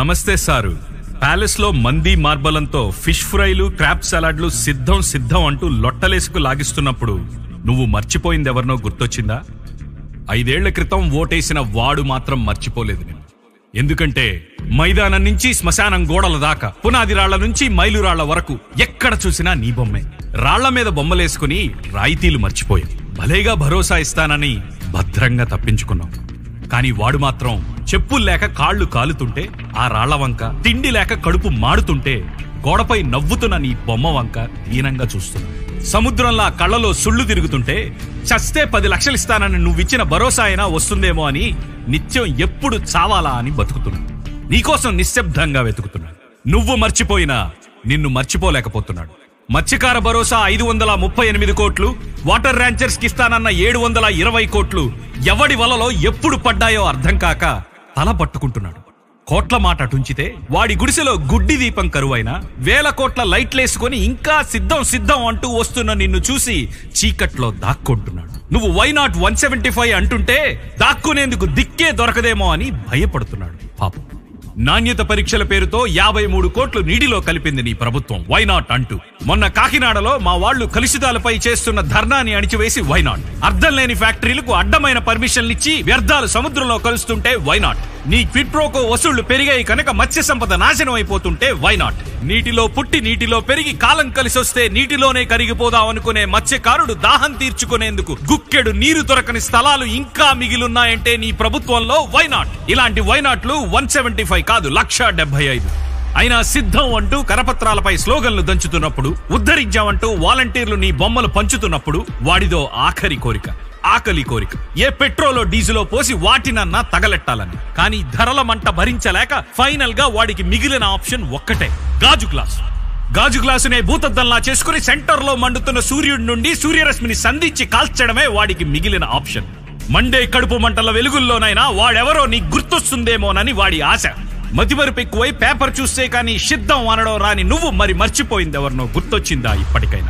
నమస్తే sir palace లో మంది మార్బలంతో ఫిష్ ఫ్రైలు క్రాప్ సలాడ్లు సిద్ధం సిద్ధం అంటూ లొట్టలేసుకు లాగిస్తున్నప్పుడు నువ్వు మర్చిపోయిందెవరినో గుర్తొచ్చిందా ఐదేళ్ల క్రితం ఓటేసిన వాడు మాత్రం మర్చిపోలేదు నేను ఎందుకంటే మైదానం నుంచి శ్మశానం గోడల దాకా పునాది రాళ్ల నుంచి మైలురాళ్ల వరకు ఎక్కడ చూసినా నీ బొమ్మే రాళ్ల మీద బొమ్మలేసుకుని రాయితీలు మర్చిపోయాం భలేగా భరోసా ఇస్తానని భద్రంగా తప్పించుకున్నాం కానీ వాడు మాత్రం చెప్పులు లేక కాళ్ళు కాలుతుంటే ఆ రాళ్ల వంక తిండి లేక కడుపు మాడుతుంటే గోడపై నవ్వుతున్న నీ బొమ్మ వంక దీనంగా చూస్తున్నా సముద్రంలా కళ్ళలో సుళ్ళు తిరుగుతుంటే చస్తే పది లక్షలు ఇస్తానని నువ్విచ్చిన భరోసా అయినా వస్తుందేమో అని నిత్యం ఎప్పుడు చావాలా అని బతుకుతున్నా నీకోసం నిశ్శబ్దంగా వెతుకుతున్నాడు నువ్వు మర్చిపోయినా నిన్ను మర్చిపోలేకపోతున్నాడు మత్స్యకార భరోసా ఐదు వందల ముప్పై ఎనిమిది కోట్లు వాటర్ ర్యాంచర్స్ కి ఇస్తానన్న ఏడు వందల ఇరవై కోట్లు ఎవడి వలలో ఎప్పుడు పడ్డాయో అర్థం కాక తల పట్టుకుంటున్నాడు కోట్ల మాట అటుంచితే వాడి గుడిసెలో గుడ్డి దీపం కరువైన వేల కోట్ల లైట్లేసుకొని ఇంకా సిద్ధం సిద్ధం అంటూ వస్తున్న నిన్ను చూసి చీకట్లో దాక్కుంటున్నాడు నువ్వు why not one seventy five అంటుంటే దాక్కునేందుకు దిక్కే దొరకదేమో అని భయపడుతున్నాడు పాపం నాణ్యత పరీక్షల పేరుతో యాభై మూడు కోట్లు నీటిలో కలిపింది నీ ప్రభుత్వం వైనాట్ అంటూ మొన్న కాకినాడలో మా వాళ్లు కలుషితాలపై చేస్తున్న ధర్నాని అణిచివేసి వైనాట్ అర్థం లేని ఫ్యాక్టరీలకు అడ్డమైన పర్మిషన్లు ఇచ్చి వ్యర్థాలు సముద్రంలో కలుస్తుంటే వైనాట్ నీ క్విట్ప్రోకో వసూళ్లు పెరిగాయి కనుక మత్స్య సంపద నాశనం అయిపోతుంటే వైనాట్ నీటిలో పుట్టి నీటిలో పెరిగి కాలం కలిసొస్తే నీటిలోనే కరిగిపోదాం అనుకునే మత్స్యకారుడు దాహం తీర్చుకునేందుకు గుక్కెడు నీరు దొరకని స్థలాలు ఇంకా మిగిలున్నాయంటే నీ ప్రభుత్వంలో వైనాట్ ఇలాంటి వైనాట్లు వన్ సెవెంటీ ఫైవ్ కాదు లక్ష డెబ్బై ఐదు అయినా సిద్ధం అంటూ కరపత్రాలపై స్లోగన్లు దంచుతున్నప్పుడు ఉద్ధరించామంటూ వాలంటీర్లు నీ బొమ్మలు పంచుతున్నప్పుడు వాడిదో ఆఖరి కోరిక ఆకలి కోరిక ఏ పెట్రోలో డీజిలో పోసి వాటినన్నా తగలెట్టాలని కానీ ధరల మంట భరించలేక ఫైనల్ గా వాడికి మిగిలిన ఆప్షన్ ఒక్కటే గాజు గ్లాస్ గాజు గ్లాసునే భూతద్దంలా చేసుకుని సెంటర్ లో మండుతున్న సూర్యుడి నుండి సూర్యరశ్మిని సంధించి కాల్చడమే వాడికి మిగిలిన ఆప్షన్ మండే కడుపు మంటల వెలుగుల్లోనైనా వాడెవరో నీ గుర్తొస్తుందేమోనని వాడి ఆశ మతిమరుపు ఎక్కువై పేపర్ చూస్తే కానీ సిద్ధం అనడం రాని నువ్వు మరి మర్చిపోయింది ఎవరినో గుర్తొచ్చిందా ఇప్పటికైనా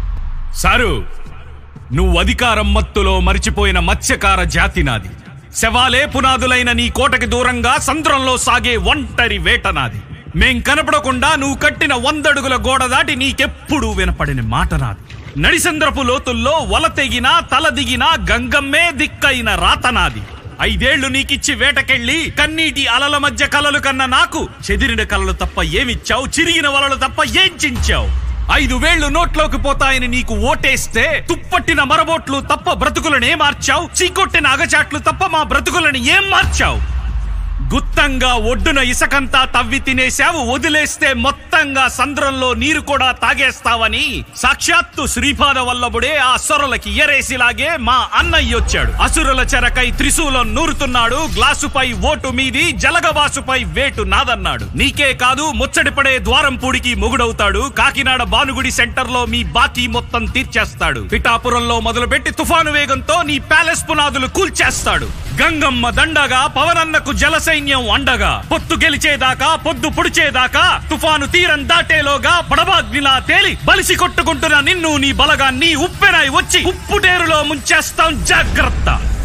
సారు నువ్వు అధికారం మత్తులో మరిచిపోయిన మత్స్యకార జాతి నాది శవాలే పునాదులైన నీ కోటకి దూరంగా సంద్రంలో సాగే ఒంటరి వేట నాది మేం కనపడకుండా నువ్వు కట్టిన వందడుగుల గోడ దాటి నీకెప్పుడు వినపడిన మాట నాది నడిసంద్రపు లోతుల్లో వల తెగినా తల దిగినా గంగమ్మే దిక్కైన రాత నాది ఐదేళ్లు నీకిచ్చి వేటకెళ్ళి కన్నీటి అలల మధ్య కలలు కన్న నాకు చెదిరిన కలలు తప్ప ఏమిచ్చావు చిరిగిన వలలు తప్ప ఏం చించావు ఐదు వేళ్లు నోట్లోకి పోతాయని నీకు ఓటేస్తే తుప్పట్టిన మరబోట్లు తప్ప బ్రతుకులను ఏం మార్చావు చీకొట్టిన అగచాట్లు తప్ప మా బ్రతుకులను ఏం మార్చావు గుత్తంగా ఒడ్డున ఇసకంతా తవ్వి తినేశావు వదిలేస్తే మొత్తంగా సంద్రంలో నీరు కూడా తాగేస్తావని సాక్షాత్తు శ్రీపాద వల్లభుడే ఆ అసురులకి ఎరేసిలాగే మా అన్నయ్య వచ్చాడు అసురుల చెరకై త్రిశూలం నూరుతున్నాడు గ్లాసుపై ఓటు మీది జలగబాసుపై వేటు నాదన్నాడు నీకే కాదు ముచ్చటిపడే ద్వారంపూడికి మొగుడవుతాడు కాకినాడ భానుగుడి సెంటర్ లో మీ బాకీ మొత్తం తీర్చేస్తాడు పిఠాపురంలో మొదలుపెట్టి తుఫాను వేగంతో నీ ప్యాలెస్ పునాదులు కూల్చేస్తాడు గంగమ్మ దండగా పవనన్నకు జల సైన్యం అండగా పొత్తు గెలిచేదాకా పొద్దు పొడిచేదాకా తుఫాను తీరం దాటేలోగా పడబాగ్నిలా తేలి బలిసి కొట్టుకుంటున్న నిన్ను నీ బలగాన్ని ఉప్పెనాయి వచ్చి ఉప్పుటేరులో ముంచేస్తాం జాగ్రత్త